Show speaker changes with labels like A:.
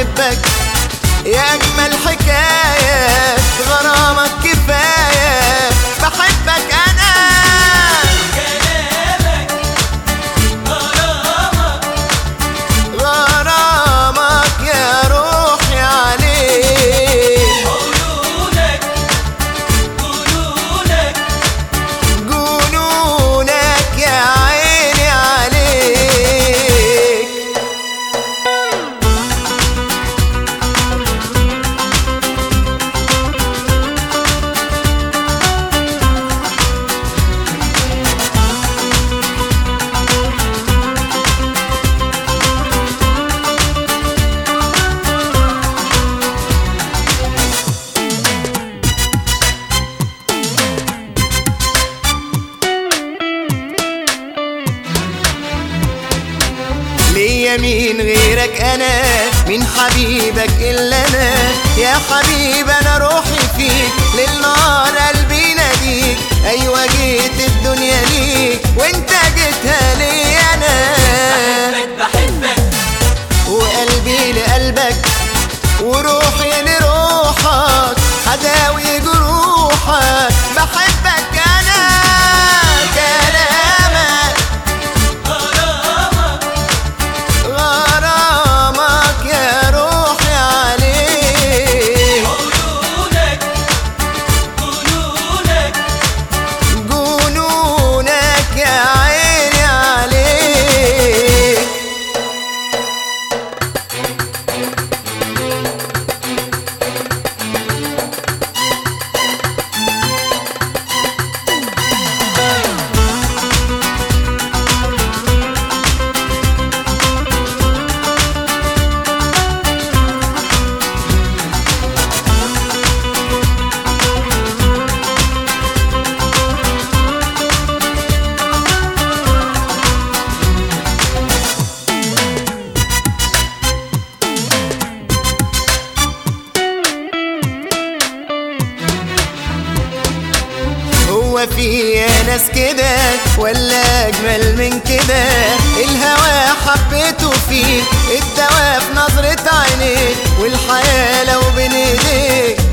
A: بحبك يا أجمل حكاية غرامك كفاية بحبك أنا غرامك يا روحي عليك جنونك يا عيني عليك ليا مين غيرك انا مين حبيبك الا انا يا حبيب انا روحي فيك للنار قلبي ناديك ايوه جيت الدنيا ليك وانت جيتها لي انا
B: بحبك
A: وقلبي لقلبك وروحي لروحك هداوي جروحك بحبك انا كلامك غرامك يا روحي عليك جنونك يا عيني عليك هو في يا ناس كده ولا اجمل من كده الهوى حبيته فيك الدواء في نظرة عينيك والحياة لو بين ايديك